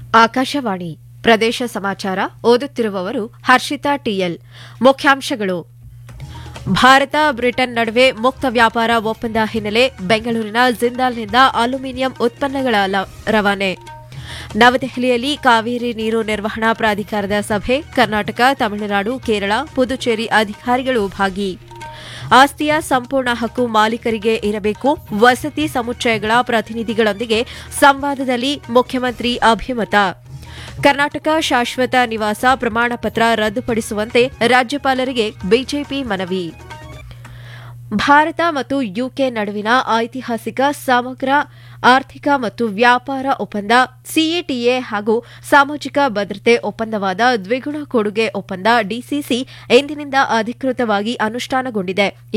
ಆಕಾಶವಾಣಿ ಪ್ರದೇಶ ಸಮಾಚಾರ ಓದುತ್ತಿರುವವರು ಹರ್ಷಿತಾ ಟಿಎಲ್ ಮುಖ್ಯಾಂಶಗಳು ಭಾರತ ಬ್ರಿಟನ್ ನಡುವೆ ಮುಕ್ತ ವ್ಯಾಪಾರ ಒಪ್ಪಂದ ಹಿನ್ನೆಲೆ ಬೆಂಗಳೂರಿನ ಜಿಂದಾಲ್ನಿಂದ ಅಲ್ಯೂಮಿನಿಯಂ ಉತ್ಪನ್ನಗಳ ಲ- ರವಾನೆ ನವದೆಹಲಿಯಲ್ಲಿ ಕಾವೇರಿ ನೀರು ನಿರ್ವಹಣಾ ಪ್ರಾಧಿಕಾರದ ಸಭೆ ಕರ್ನಾಟಕ ತಮಿಳುನಾಡು ಕೇರಳ ಪುದುಚೇರಿ ಅಧಿಕಾರಿಗಳು ಭಾಗಿ ಆಸ್ತಿಯ ಸಂಪೂರ್ಣ ಹಕ್ಕು ಮಾಲೀಕರಿಗೆ ಇರಬೇಕು ವಸತಿ ಸಮುಚ್ಚಯಗಳ ಪ್ರತಿನಿಧಿಗಳೊಂದಿಗೆ ಸಂವಾದದಲ್ಲಿ ಮುಖ್ಯಮಂತ್ರಿ ಅಭಿಮತ ಕರ್ನಾಟಕ ಶಾಶ್ವತ ನಿವಾಸ ಪ್ರಮಾಣ ಪತ್ರ ರದ್ದುಪಡಿಸುವಂತೆ ರಾಜ್ಯಪಾಲರಿಗೆ ಬಿಜೆಪಿ ಮನವಿ ಭಾರತ ಮತ್ತು ಯುಕೆ ನಡುವಿನ ಐತಿಹಾಸಿಕ ಸಮಗ್ರ ಆರ್ಥಿಕ ಮತ್ತು ವ್ಯಾಪಾರ ಒಪ್ಪಂದ ಸಿಎಟಿಎ ಹಾಗೂ ಸಾಮಾಜಿಕ ಭದ್ರತೆ ಒಪ್ಪಂದವಾದ ದ್ವಿಗುಣ ಕೊಡುಗೆ ಒಪ್ಪಂದ ಡಿಸಿಸಿ ಇಂದಿನಿಂದ ಅಧಿಕೃತವಾಗಿ ಅನುಷ್ಠಾನಗೊಂಡಿದೆ